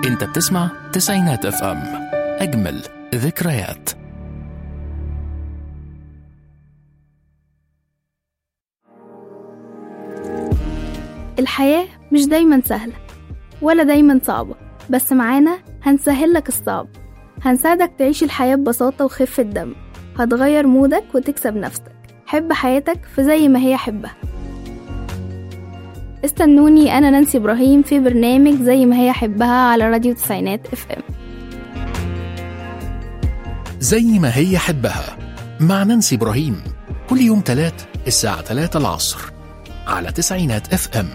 انت بتسمع تسعينات اف ام اجمل ذكريات الحياة مش دايما سهلة ولا دايما صعبة بس معانا هنسهل لك الصعب هنساعدك تعيش الحياة ببساطة وخفة دم هتغير مودك وتكسب نفسك حب حياتك في زي ما هي حبها استنوني أنا نانسي إبراهيم في برنامج زي ما هي حبها على راديو تسعينات اف ام زي ما هي حبها مع نانسي إبراهيم كل يوم تلات الساعة 3 العصر على تسعينات اف ام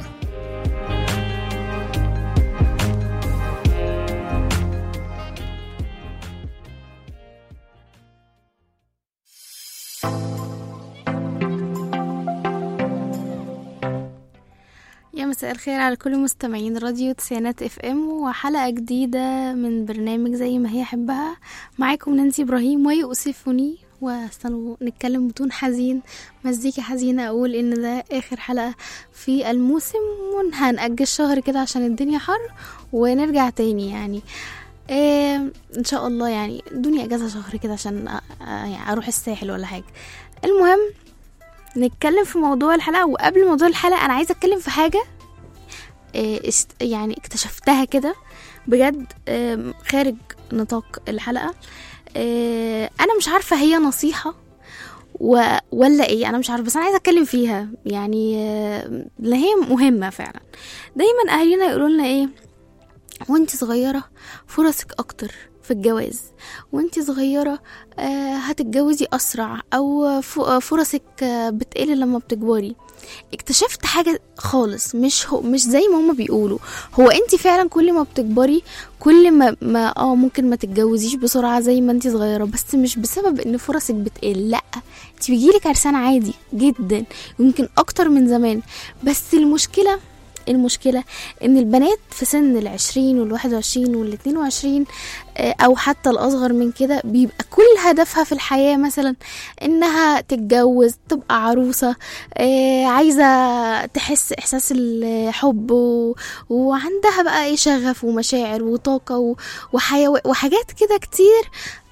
يا مساء الخير على كل مستمعين راديو تسعينات اف ام وحلقة جديدة من برنامج زي ما هي حبها معاكم نانسي ابراهيم ويؤسفني واستنوا نتكلم بتون حزين مزيكا حزينة اقول ان ده اخر حلقة في الموسم وهنأجل شهر كده عشان الدنيا حر ونرجع تاني يعني إيه ان شاء الله يعني دنيا اجازة شهر كده عشان أ- أ- يعني اروح الساحل ولا حاجة المهم نتكلم في موضوع الحلقة وقبل موضوع الحلقة أنا عايزة أتكلم في حاجة آه، است- يعني اكتشفتها كده بجد آم، خارج نطاق الحلقة آه، أنا مش عارفة هي نصيحة و... ولا ايه انا مش عارفه بس انا عايزه اتكلم فيها يعني آه، لا هي مهمه فعلا دايما اهالينا يقولوا لنا ايه وانت صغيره فرصك اكتر في الجواز وانت صغيره آه، هتتجوزي اسرع او ف- آه، فرصك آه، بتقل لما بتكبري اكتشفت حاجه خالص مش هو مش زي ما هما بيقولوا هو انت فعلا كل ما بتكبري كل ما ما اه ممكن ما تتجوزيش بسرعه زي ما انت صغيره بس مش بسبب ان فرصك بتقل لا انت بيجيلك عرسان عادي جدا يمكن اكتر من زمان بس المشكله المشكلة ان البنات في سن العشرين والواحد وعشرين والاتنين وعشرين آه، او حتى الاصغر من كده بيبقى كل هدفها في الحياة مثلا انها تتجوز تبقى عروسة آه، عايزة تحس احساس الحب و... وعندها بقى ايه شغف ومشاعر وطاقة و... وحيو... وحاجات كده كتير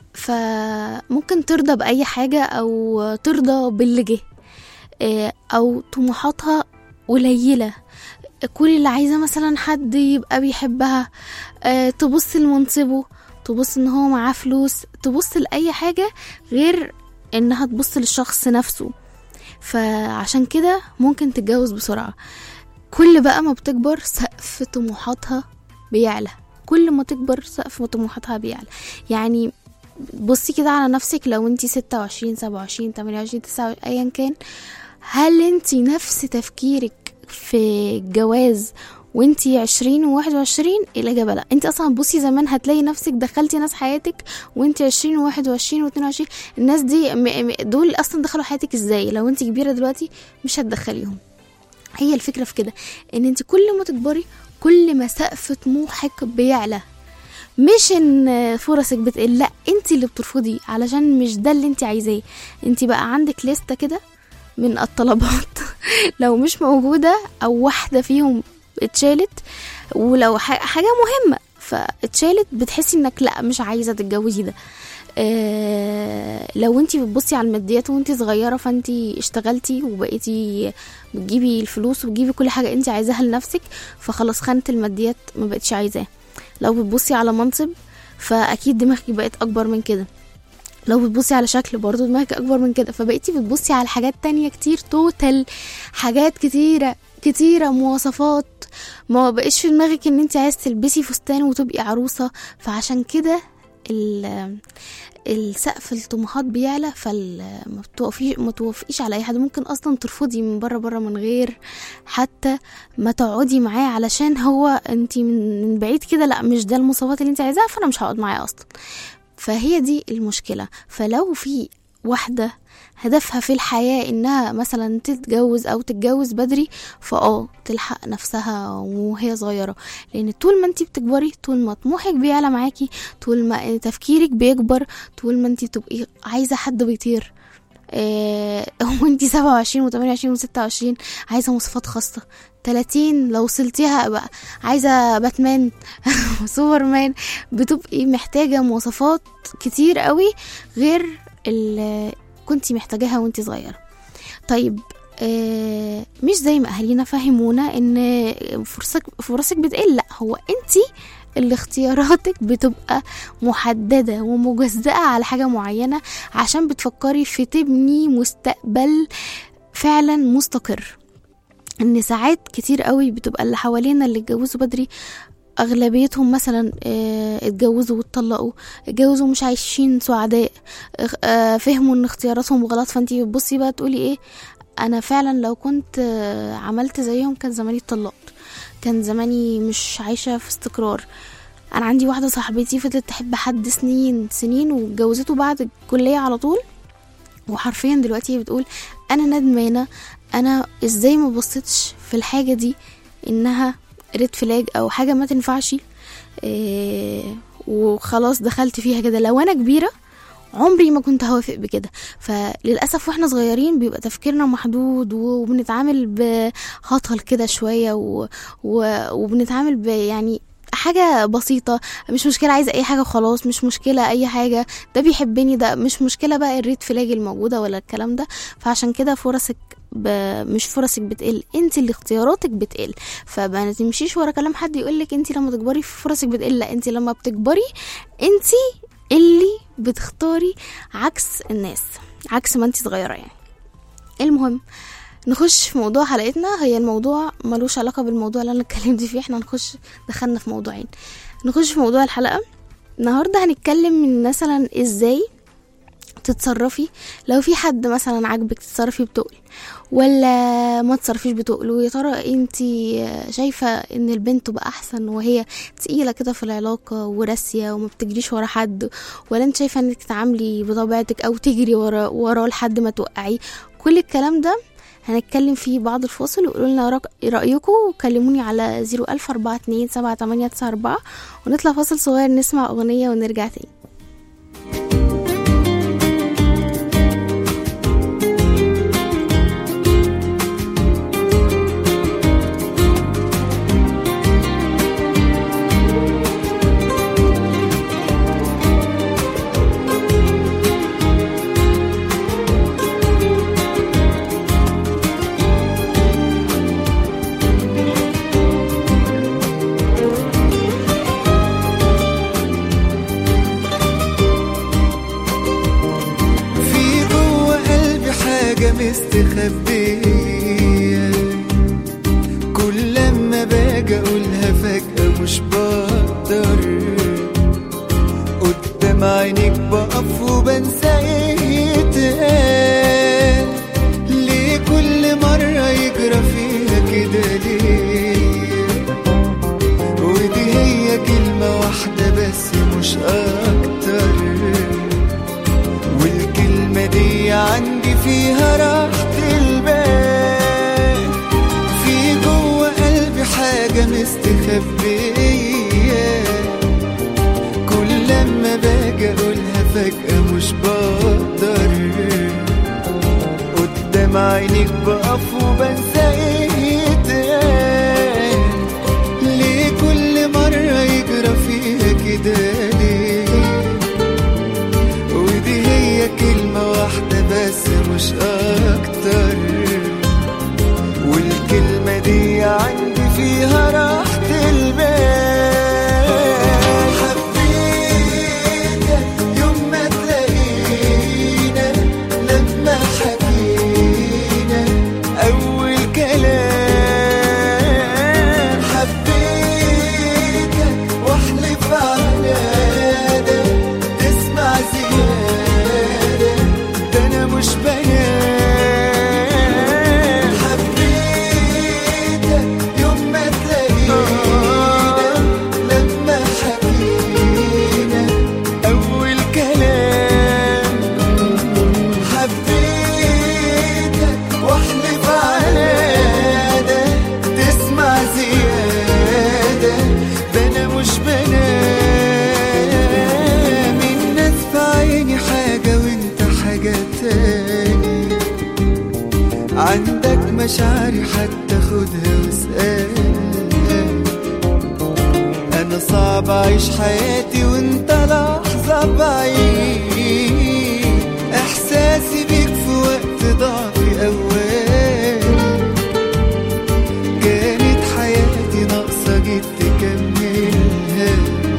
فممكن ترضى بأي حاجة أو ترضى باللي جه آه، أو طموحاتها قليلة كل اللي عايزة مثلا حد يبقى بيحبها آه، تبص لمنصبه تبص ان هو معاه فلوس تبص لأي حاجة غير انها تبص للشخص نفسه فعشان كده ممكن تتجوز بسرعة كل بقى ما بتكبر سقف طموحاتها بيعلى كل ما تكبر سقف طموحاتها بيعلى يعني بصي كده على نفسك لو انتي ستة وعشرين سبعة وعشرين تمانية وعشرين تسعة ايا كان هل انتي نفس تفكيرك في الجواز وانتي عشرين وواحد وعشرين الإجابة لا انتي أصلا بصي زمان هتلاقي نفسك دخلتي ناس حياتك وانتي عشرين وواحد وعشرين واتنين وعشرين الناس دي م- م- دول أصلا دخلوا حياتك ازاي لو انتي كبيرة دلوقتي مش هتدخليهم هي الفكرة في كده ان انت كل ما تكبري كل ما سقف طموحك بيعلى مش ان فرصك بتقل لا انت اللي بترفضي علشان مش ده اللي انت عايزاه انت بقى عندك لستة كده من الطلبات لو مش موجودة او واحدة فيهم اتشالت ولو ح- حاجة مهمة فاتشالت بتحسي انك لا مش عايزة تتجوزي ده آه لو انتي بتبصي على الماديات وانتي صغيرة فانتي اشتغلتي وبقيتي بتجيبي الفلوس وبتجيبي كل حاجة انتي عايزاها لنفسك فخلاص خانة الماديات ما بقتش عايزاه لو بتبصي على منصب فاكيد دماغك بقت اكبر من كده لو بتبصي على شكل برضو دماغك اكبر من كده فبقيتي بتبصي على حاجات تانية كتير توتال حاجات كتيرة كتيرة مواصفات ما بقيش في دماغك ان انت عايز تلبسي فستان وتبقي عروسة فعشان كده ال- السقف الطموحات بيعلى فما بتوقفيش ما توافقيش على اي حد ممكن اصلا ترفضي من بره بره من غير حتى ما تقعدي معاه علشان هو انت من من بعيد كده لا مش ده المواصفات اللي انت عايزاها فانا مش هقعد معاه اصلا فهي دي المشكلة فلو في واحدة هدفها في الحياة انها مثلا تتجوز او تتجوز بدري فاه تلحق نفسها وهي صغيرة لان طول ما انتي بتكبري طول ما طموحك بيعلى معاكي طول ما تفكيرك بيكبر طول ما انتي بتبقي عايزة حد بيطير آه وانتي سبعة وعشرين وتمانية وعشرين وستة وعشرين عايزة مواصفات خاصة تلاتين لو وصلتيها بقى عايزة باتمان سوبرمان بتبقي محتاجة مواصفات كتير قوي غير اللي كنتي محتاجاها وانتي صغيرة طيب آه، مش زي ما اهالينا فهمونا ان فرصك فرصك بتقل لا هو انتي اللي اختياراتك بتبقى محددة ومجزأة على حاجة معينة عشان بتفكري في تبني مستقبل فعلا مستقر ان ساعات كتير قوي بتبقى اللي حوالينا اللي اتجوزوا بدري اغلبيتهم مثلا آه، اتجوزوا واتطلقوا اتجوزوا مش عايشين سعداء اخ- آه، فهموا ان اختياراتهم غلط فانتي بتبصي بقى تقولي ايه انا فعلا لو كنت آه، عملت زيهم كان زماني اتطلقت كان زماني مش عايشه في استقرار انا عندي واحده صاحبتي فضلت تحب حد سنين سنين واتجوزته بعد الكليه على طول وحرفيا دلوقتي هي بتقول انا ندمانه انا ازاي ما بصيتش في الحاجه دي انها ريد فلاج او حاجه ما تنفعش إيه وخلاص دخلت فيها كده لو انا كبيره عمري ما كنت هوافق بكده فللاسف واحنا صغيرين بيبقى تفكيرنا محدود وبنتعامل بهطل كده شويه و... و... وبنتعامل ب يعني حاجة بسيطة مش مشكلة عايزة أي حاجة وخلاص مش مشكلة أي حاجة ده بيحبني ده مش مشكلة بقى الريد فلاج الموجودة ولا الكلام ده فعشان كده فرصك ب... مش فرصك بتقل انت اللي اختياراتك بتقل فما تمشيش ورا كلام حد يقولك انت لما تكبري فرصك بتقل لا انت لما بتكبري انت اللي بتختاري عكس الناس عكس ما انت صغيرة يعني المهم نخش في موضوع حلقتنا هي الموضوع ملوش علاقة بالموضوع اللي انا اتكلمت فيه احنا هنخش دخلنا في موضوعين نخش في موضوع الحلقة النهاردة هنتكلم من مثلا ازاي تتصرفي لو في حد مثلا عاجبك تتصرفي بتقل ولا ما تصرفيش بتقل ويا ترى انتي شايفة ان البنت تبقى احسن وهي تقيلة كده في العلاقة وراسية وما بتجريش ورا حد ولا انت شايفة انك تتعاملي بطبيعتك او تجري ورا وراه لحد ما توقعيه كل الكلام ده هنتكلم فيه بعد الفاصل وقولوا لنا رق- رأيكم وكلموني على زيرو ألف أربعة اتنين سبعة تمانية تسعة أربعة ونطلع فاصل صغير نسمع أغنية ونرجع تاني في جوه قلبي حاجة مستخبية كل لما باجي اقولها فجأة مش بقدر قدام عينيك بقف وبنسى ايه يتقال ليه كل مرة يجرى فيها كده ليه ودي هي كلمة واحدة بس مش أكتر والكلمة دي عندي فيها راحة البال في جوه قلبي حاجة مستخبية كل لما باجي أقولها فجأة مش بقدر قدام عينيك بقف وبنسى ايه يتقال ليه كل مرة يجرى فيها كده ليه ودي هي كلمة واحدة بس مش أكتر والكلمة دي عندي فيها راحة البال حبيتك يوم ما تلاقينا لما حكينا أول كلام مشاعري حتى خدها واسألها أنا صعب أعيش حياتي وأنت لحظة بعيد إحساسي بيك في وقت ضعفي أول كانت حياتي ناقصة جيت تكملها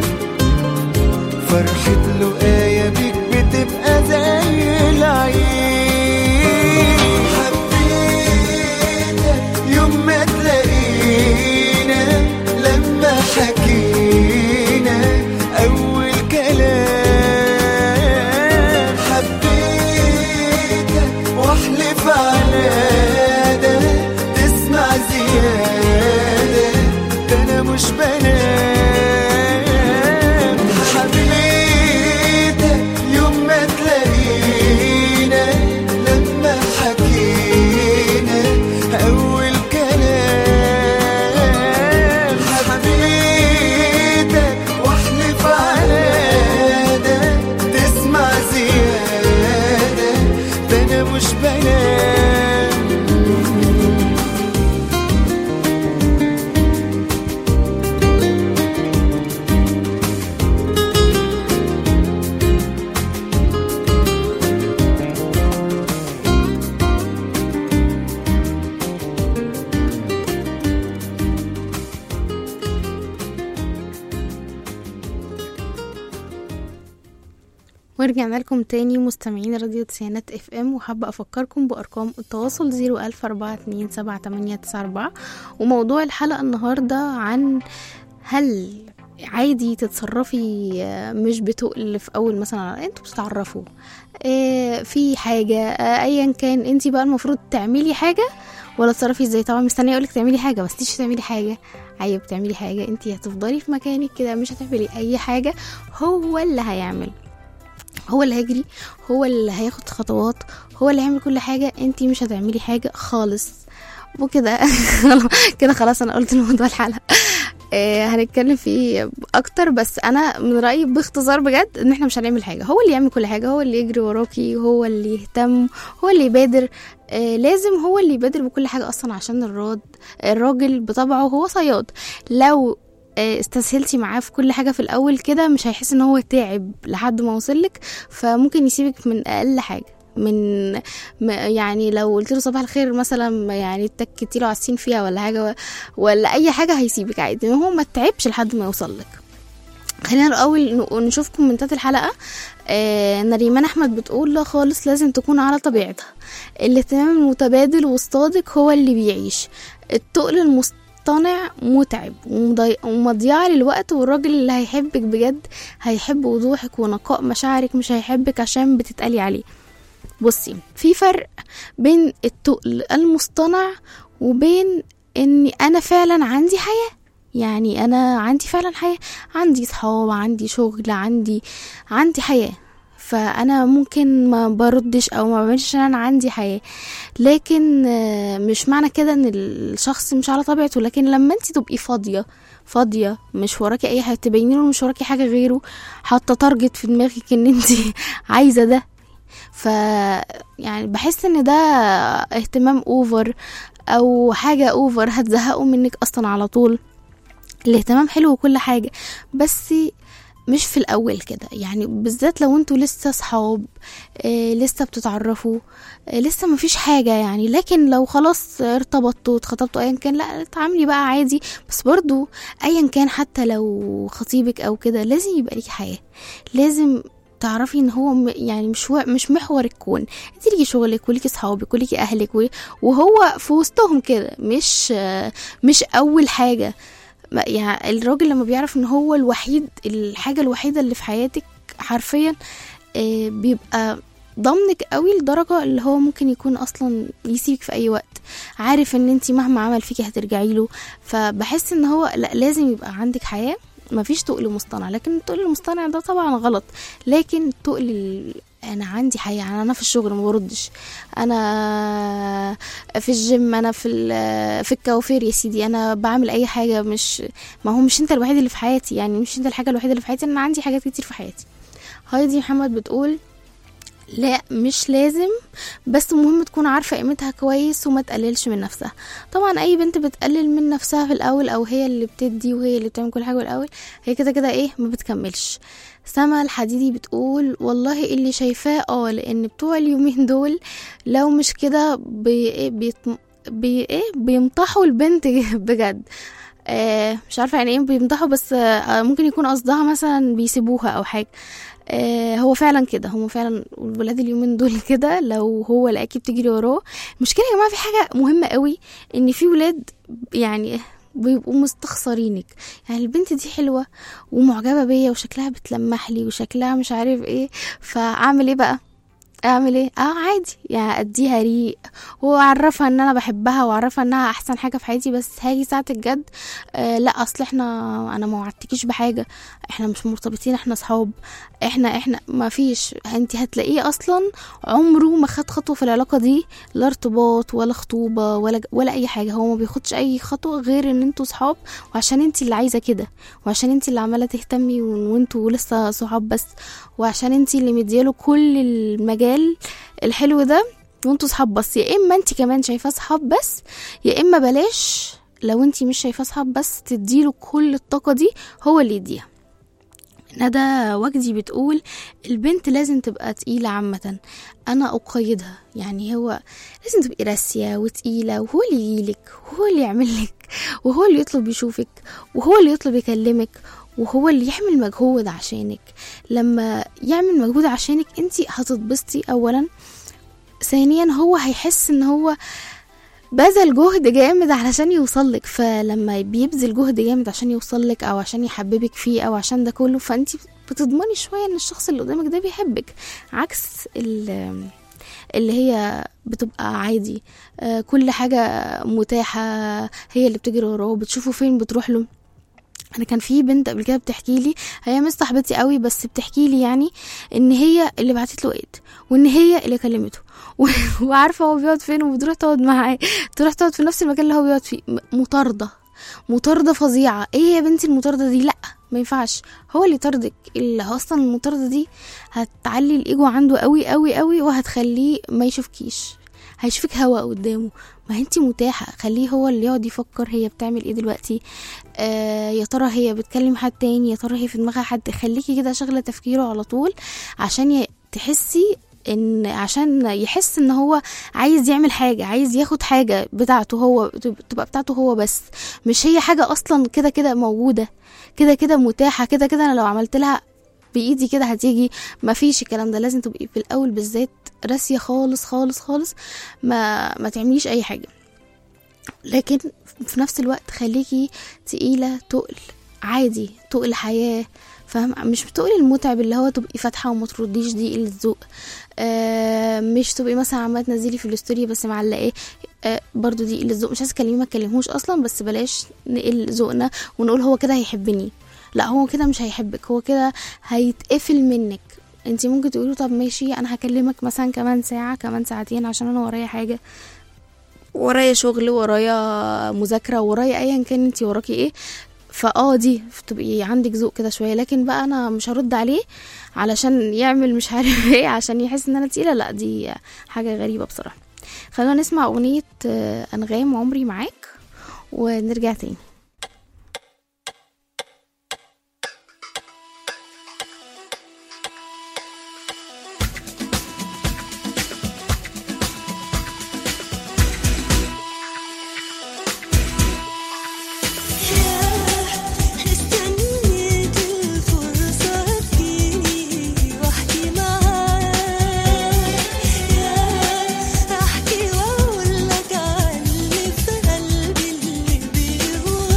فرحة لقايا بيك بتبقى زي العيد حبيتك يوم ما تلاقينا لما حكينا أول كلام حبيتك واحلف على ده تسمع زيادة ده أنا مش بنام حبيتك يوم ما تلاقينا لما حكينا أول كلام حبيتك واحلف على ده تسمع زيادة ده أنا مش بنام ورجعنا لكم تاني مستمعين راديو تسعينات اف ام وحابة افكركم بارقام التواصل زيرو الف اربعة اتنين سبعة تمانية تسعة اربعة وموضوع الحلقة النهاردة عن هل عادي تتصرفي آه، مش بتقل في اول مثلا انتوا بتتعرفوا آه، في حاجة آه، ايا كان انتي بقى المفروض تعملي حاجة ولا تتصرفي ازاي طبعا مستنيه اقولك تعملي حاجه بس تيجي تعملي حاجه عيب تعملي حاجه انتي هتفضلي في مكانك كده مش هتعملي اي حاجه هو اللي هيعمل هو اللي هيجري هو اللي هياخد خطوات هو اللي هيعمل كل حاجة انتي مش هتعملي حاجة خالص وكده كده خلاص انا قلت الموضوع الحلقة آه، هنتكلم فيه اكتر بس انا من رايي باختصار بجد ان احنا مش هنعمل حاجه هو اللي يعمل كل حاجه هو اللي يجري وراكي هو اللي يهتم هو اللي يبادر آه، لازم هو اللي يبادر بكل حاجه اصلا عشان الراد الراجل بطبعه هو صياد لو آه، استسهلتي معاه في كل حاجه في الاول كده مش هيحس ان هو تعب لحد ما وصلك فممكن يسيبك من اقل حاجه من م- يعني لو قلت له صباح الخير مثلا يعني اتكتي له على السين فيها ولا حاجه ولا اي حاجه هيسيبك عادي ان هو ما تعبش لحد ما يوصل لك خلينا الاول ن- نشوف كومنتات الحلقه آه نريمان احمد بتقول لا خالص لازم تكون على طبيعتها الاهتمام المتبادل والصادق هو اللي بيعيش التقل المصطنع متعب ومضي- ومضيعة للوقت والراجل اللي هيحبك بجد هيحب وضوحك ونقاء مشاعرك مش هيحبك عشان بتتقلي عليه بصي في فرق بين التقل المصطنع وبين اني انا فعلا عندي حياة يعني انا عندي فعلا حياة عندي صحاب عندي شغل عندي عندي حياة فانا ممكن ما بردش او ما بعملش عشان انا عندي حياة لكن آه، مش معنى كده ان الشخص مش على طبيعته لكن لما انت تبقي فاضية فاضية مش وراكي اي حاجة تبيني له مش وراكي حاجة غيره حاطة تارجت في دماغك ان انت عايزة ده ف يعني بحس ان ده اهتمام اوفر او حاجة اوفر هتزهقوا منك اصلا على طول الاهتمام حلو وكل حاجة بس مش في الاول كده يعني بالذات لو انتوا لسه صحاب آه لسه بتتعرفوا آه لسه مفيش حاجة يعني لكن لو خلاص ارتبطتوا اتخطبتوا ايا كان لا اتعاملي بقى عادي بس برضو ايا كان حتى لو خطيبك او كده لازم يبقى ليكي حياة لازم تعرفي ان هو م- يعني مش و... مش محور الكون انت ليكي شغلك وليكي صحابك وليكي اهلك و... وهو في وسطهم كده مش آه، مش اول حاجة ما- يعني الراجل لما بيعرف ان هو الوحيد الحاجة الوحيدة اللي في حياتك حرفيا آه، بيبقى ضمنك قوي لدرجة اللي هو ممكن يكون اصلا يسيبك في اي وقت عارف ان انت مهما عمل فيكي هترجعي له فبحس ان هو لا لازم يبقى عندك حياة مفيش تقل مصطنع لكن التقل المصطنع ده طبعا غلط لكن التقل ال- انا عندي حياه يعني انا في الشغل ما بردش انا في الجيم انا في ال- في الكوافير يا سيدي انا بعمل اي حاجه مش ما هو مش انت الوحيد اللي في حياتي يعني مش انت الحاجه الوحيده اللي في حياتي انا عندي حاجات كتير في حياتي هايدي محمد بتقول لا مش لازم بس مهم تكون عارفة قيمتها كويس وما تقللش من نفسها طبعا اي بنت بتقلل من نفسها في الاول او هي اللي بتدي وهي اللي بتعمل كل حاجة الاول هي كده كده ايه ما بتكملش سما الحديدي بتقول والله اللي شايفاه اه لان بتوع اليومين دول لو مش كده بي إيه بيت- بي إيه بيمطحوا البنت بجد آه مش عارفه يعني ايه بيمدحوا بس آه ممكن يكون قصدها مثلا بيسيبوها او حاجه آه هو فعلا كده هم فعلا الولاد اليومين دول كده لو هو لقاكي بتجري وراه المشكله يا جماعه في حاجه مهمه قوي ان في ولاد يعني بيبقوا مستخسرينك يعني البنت دي حلوه ومعجبه بيا وشكلها بتلمح لي وشكلها مش عارف ايه فاعمل ايه بقى اعمل ايه اه عادي يعني اديها ريق واعرفها ان انا بحبها واعرفها انها احسن حاجه في حياتي بس هاجي ساعه الجد آه لا اصل احنا انا ما وعدتكيش بحاجه احنا مش مرتبطين احنا صحاب احنا احنا ما فيش انت هتلاقيه اصلا عمره ما خد خطوه في العلاقه دي لا ارتباط ولا خطوبه ولا ولا اي حاجه هو ما بياخدش اي خطوه غير ان انتوا صحاب وعشان انت اللي عايزه كده وعشان انت اللي عماله تهتمي وانتوا لسه صحاب بس وعشان انت اللي مدياله كل المجال الحلو ده وانتوا صحاب بس يا اما انت كمان شايفاه صحاب بس يا اما بلاش لو انت مش شايفاه صحاب بس تديله كل الطاقه دي هو اللي يديها ندى وجدي بتقول البنت لازم تبقى تقيلة عامة أنا أقيدها يعني هو لازم تبقي راسية وتقيلة وهو اللي يجيلك وهو اللي يعملك وهو اللي يطلب يشوفك وهو اللي يطلب يكلمك وهو اللي يعمل مجهود عشانك لما يعمل مجهود عشانك انت هتتبسطي اولا ثانيا هو هيحس ان هو بذل جهد جامد علشان يوصلك فلما بيبذل جهد جامد عشان يوصلك او عشان يحببك فيه او عشان ده كله فانت بتضمني شويه ان الشخص اللي قدامك ده بيحبك عكس ال- اللي هي بتبقى عادي آه، كل حاجه متاحه هي اللي بتجري وراه بتشوفه فين بتروح له انا كان في بنت قبل كده بتحكي لي هي مش صاحبتي قوي بس بتحكي لي يعني ان هي اللي بعتت له ايد وان هي اللي كلمته و- وعارفه هو بيقعد فين وبتروح تقعد معاه تروح تقعد في نفس المكان اللي هو بيقعد فيه م- مطارده مطارده فظيعه ايه يا بنتي المطارده دي لا ما ينفعش هو اللي يطاردك اللي هو اصلا المطارده دي هتعلي الايجو عنده قوي قوي قوي وهتخليه ما يشوفكيش هيشوفك هوا قدامه ما انتي متاحة خليه هو اللي يقعد يفكر هي بتعمل ايه دلوقتي آه يا ترى هي بتكلم حد تاني يا ترى هي في دماغها حد خليكي كده شغلة تفكيره على طول عشان ي- تحسي ان عشان يحس ان هو عايز يعمل حاجة عايز ياخد حاجة بتاعته هو تب- تبقى بتاعته هو بس مش هي حاجة اصلا كده كده موجودة كده كده متاحة كده كده انا لو عملت لها بايدي كده هتيجي ما فيش الكلام ده لازم تبقي في الاول بالذات راسية خالص خالص خالص ما ما تعمليش اي حاجة لكن في نفس الوقت خليكي تقيلة تقل عادي تقل حياة فاهم مش بتقول المتعب اللي هو تبقي فاتحه وما ترديش دي قله ذوق آه مش تبقي مثلا عماله تنزلي في الستوري بس معلقاه آه برضو دي قله ذوق مش عايزه تكلميه ما تكلمهوش اصلا بس بلاش نقل ذوقنا ونقول هو كده هيحبني لا هو كده مش هيحبك هو كده هيتقفل منك انت ممكن تقولوا طب ماشي انا هكلمك مثلا كمان ساعه كمان ساعتين عشان انا ورايا حاجه ورايا شغل ورايا مذاكره ورايا ايا كان انت وراكي ايه فاه دي تبقي عندك ذوق كده شويه لكن بقى انا مش هرد عليه علشان يعمل مش عارف ايه عشان يحس ان انا تقيله لا دي حاجه غريبه بصراحه خلونا نسمع اغنيه آه، انغام عمري معاك ونرجع تاني استنيت الفرصة تجيني واحكي معاك احكي واقول لك عن اللي في قلبي اللي بيقول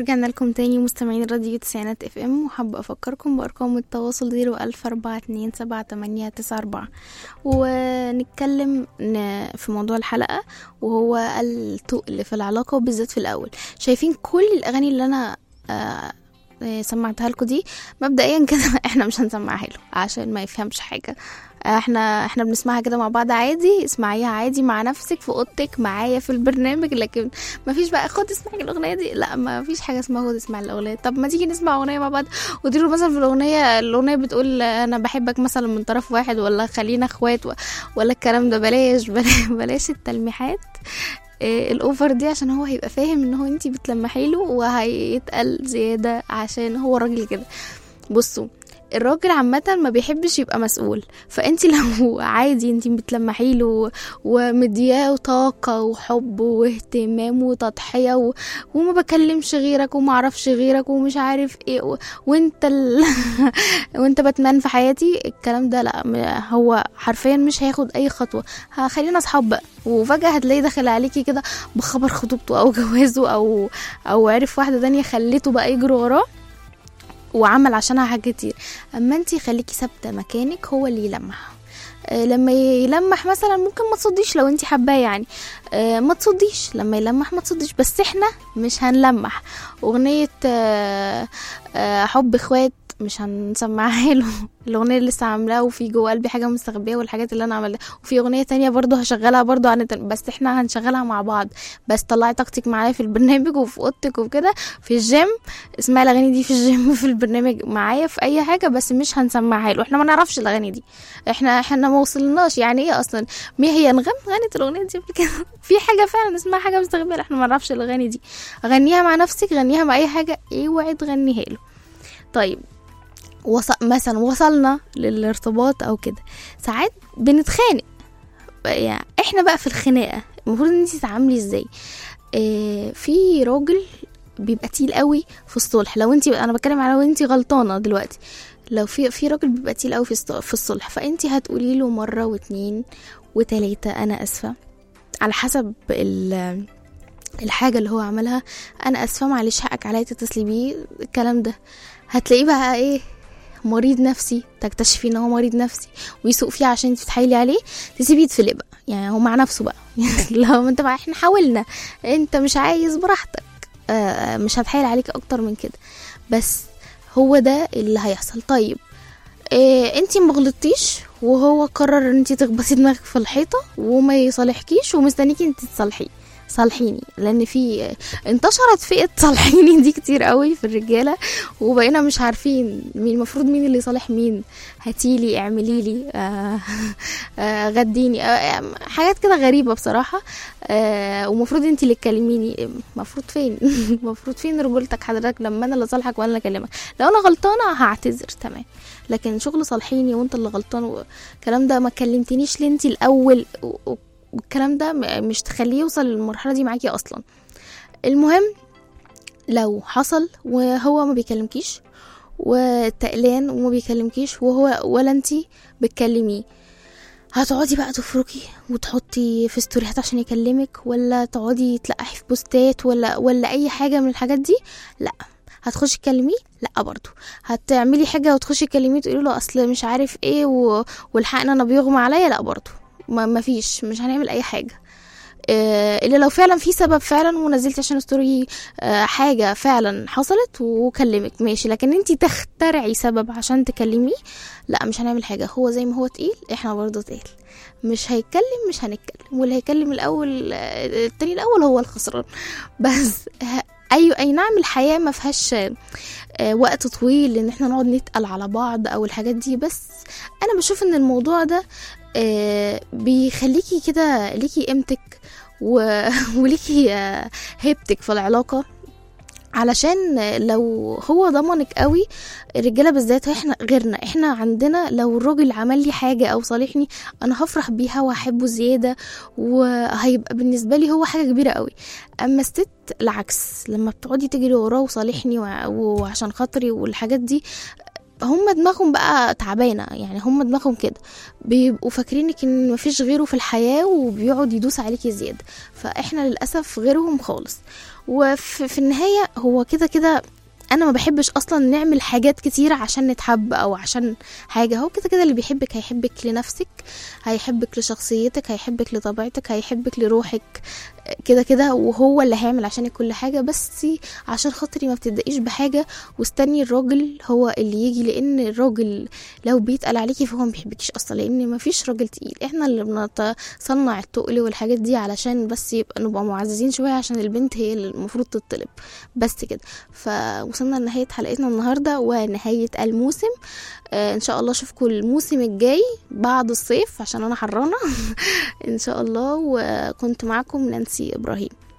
ورجعنا لكم تاني مستمعين راديو تسعينات اف ام وحابة افكركم بارقام التواصل زيرو الف اربعة اتنين سبعة تمانية تسعة اربعة ونتكلم ن- في موضوع الحلقة وهو التقل في العلاقة وبالذات في الاول شايفين كل الاغاني اللي انا آه آه، سمعتها لكم دي مبدئيا كده احنا مش هنسمعها له عشان ما يفهمش حاجة احنا احنا بنسمعها كده مع بعض عادي اسمعيها عادي مع نفسك في اوضتك معايا في البرنامج لكن ما فيش بقى خد اسمعي الاغنيه دي لا ما فيش حاجه اسمها خد اسمعي الاغنيه طب ما تيجي نسمع اغنيه مع بعض وديروا مثلا في الاغنيه الاغنيه بتقول انا بحبك مثلا من طرف واحد ولا خلينا اخوات و- ولا الكلام ده بلاش بلاش, بلاش التلميحات إيه الاوفر دي عشان هو هيبقى فاهم ان هو انتي بتلمحي له وهيتقل زياده عشان هو راجل كده بصوا الراجل عامة ما بيحبش يبقى مسؤول فانت لو عادي انت بتلمحي له ومدياه طاقة وحب واهتمام وتضحية و... وما بكلمش غيرك وما اعرفش غيرك ومش عارف ايه و... وانت ال... وانت بتمان في حياتي الكلام ده لا م- هو حرفيا مش هياخد اي خطوة خلينا اصحاب بقى وفجأة هتلاقيه داخل عليكي كده بخبر خطوبته او جوازه او او عرف واحدة تانية خليته بقى يجري وراه وعمل عشانها حاجات كتير اما انتي خليكي ثابته مكانك هو اللي يلمح آه، لما يلمح مثلا ممكن ما تصديش لو انتي حباه يعني آه، ما تصديش لما يلمح ما تصديش بس احنا مش هنلمح اغنيه آه، آه، حب اخوات مش هنسمعها له الاغنيه اللي لسه عاملاها وفي جوه قلبي حاجه مستخبيه والحاجات اللي انا عملتها وفي اغنيه تانية برضو هشغلها برضو عن التن- بس احنا هنشغلها مع بعض بس طلعي طاقتك معايا في البرنامج وفي اوضتك وكده في الجيم اسمعي الاغاني دي في الجيم في البرنامج معايا في اي حاجه بس مش هنسمعها له احنا ما نعرفش الاغاني دي احنا احنا ما وصلناش يعني ايه اصلا مي هي نغم غنت الاغنيه دي قبل كده في حاجه فعلا اسمها حاجه مستقبله احنا ما نعرفش الاغاني دي غنيها مع نفسك غنيها مع اي حاجه اوعي تغنيها له طيب وص... مثلا وصلنا للارتباط او كده ساعات بنتخانق يعني احنا بقى في الخناقه المفروض ان انت تتعاملي ازاي اه في راجل بيبقى تقيل قوي في الصلح لو انت انا بتكلم على لو انت غلطانه دلوقتي لو في في راجل بيبقى تقيل قوي في الص- في الصلح فانت هتقولي له مره واتنين وتلاته انا اسفه على حسب ال الحاجه اللي هو عملها انا اسفه معلش حقك عليا تتصلي بيه الكلام ده هتلاقيه بقى ايه مريض نفسي تكتشفي ان هو مريض نفسي ويسوق فيه عشان انت تتحايلي عليه تسيبيه يتفلق بقى يعني هو مع نفسه بقى لو انت بقى احنا حاولنا انت مش عايز براحتك آه، مش هتحايل عليك اكتر من كده بس هو ده اللي هيحصل طيب إيه انتي مغلطتيش وهو قرر ان انتي تخبطي دماغك في الحيطه وما يصالحكيش ومستنيكي انتي تصالحيه صالحيني لان في انتشرت فئه صالحيني دي كتير قوي في الرجاله وبقينا مش عارفين مين المفروض مين اللي يصالح مين هاتيلي اعملي لي آه آه غديني آه حاجات كده غريبه بصراحه آه ومفروض انت اللي تكلميني المفروض فين المفروض فين رجولتك حضرتك لما انا اللي صالحك وانا اللي اكلمك لو انا غلطانه هعتذر تمام لكن شغل صالحيني وانت اللي غلطان والكلام ده ما كلمتنيش ليه انت الاول و- و- والكلام ده م- مش تخليه يوصل للمرحله دي معاكي اصلا المهم لو حصل وهو ما بيكلمكيش وتقلان وما بيكلمكيش وهو ولا انتي بتكلميه هتقعدي بقى تفركي وتحطي في ستوريات عشان يكلمك ولا تقعدي تلقحي في بوستات ولا ولا اي حاجه من الحاجات دي لا هتخشي تكلميه لا برضو هتعملي حاجه وتخشي تكلميه تقولي له اصل مش عارف ايه و... والحقنا انا بيغمى عليا لا برضو ما مفيش مش هنعمل اي حاجه آه، الا لو فعلا في سبب فعلا ونزلت عشان ستوري آه، حاجه فعلا حصلت وكلمك ماشي لكن انت تخترعي سبب عشان تكلميه لا مش هنعمل حاجه هو زي ما هو تقيل احنا برضه تقيل مش هيتكلم مش هنتكلم واللي هيكلم الاول آه، التاني الاول هو الخسران بس ه- ايوه اي نعم الحياه ما فيهاش آه، وقت طويل ان احنا نقعد نتقل على بعض او الحاجات دي بس انا بشوف ان الموضوع ده آه، بيخليكي كده ليكي قيمتك و... وليكي آه، هيبتك في العلاقة علشان لو هو ضمنك قوي الرجاله بالذات احنا غيرنا احنا عندنا لو الراجل عمل لي حاجه او صالحني انا هفرح بيها وهحبه زياده وهيبقى بالنسبه لي هو حاجه كبيره قوي اما الست العكس لما بتقعدي تجري وراه وصالحني وع- وعشان خاطري والحاجات دي هم دماغهم بقى تعبانه يعني هم دماغهم كده بيبقوا فاكرينك ان مفيش غيره في الحياه وبيقعد يدوس عليكي زياده فاحنا للاسف غيرهم خالص وفي في النهايه هو كده كده انا ما بحبش اصلا نعمل حاجات كتيرة عشان نتحب او عشان حاجة هو كده كده اللي بيحبك هيحبك لنفسك هيحبك لشخصيتك هيحبك لطبيعتك هيحبك لروحك كده كده وهو اللي هيعمل عشانك كل حاجة بس عشان خاطري ما بتبدأيش بحاجة واستني الراجل هو اللي يجي لان الراجل لو بيتقل عليكي فهو ما بيحبكيش اصلا لان ما فيش راجل تقيل احنا اللي بنتصنع التقل والحاجات دي علشان بس يبقى نبقى معززين شوية عشان البنت هي اللي المفروض تطلب بس كده فوصلنا لنهاية حلقتنا النهاردة ونهاية الموسم آه ان شاء الله اشوفكم الموسم الجاي بعد الصيف عشان انا حرانة ان شاء الله وكنت معاكم نانسي ابراهيم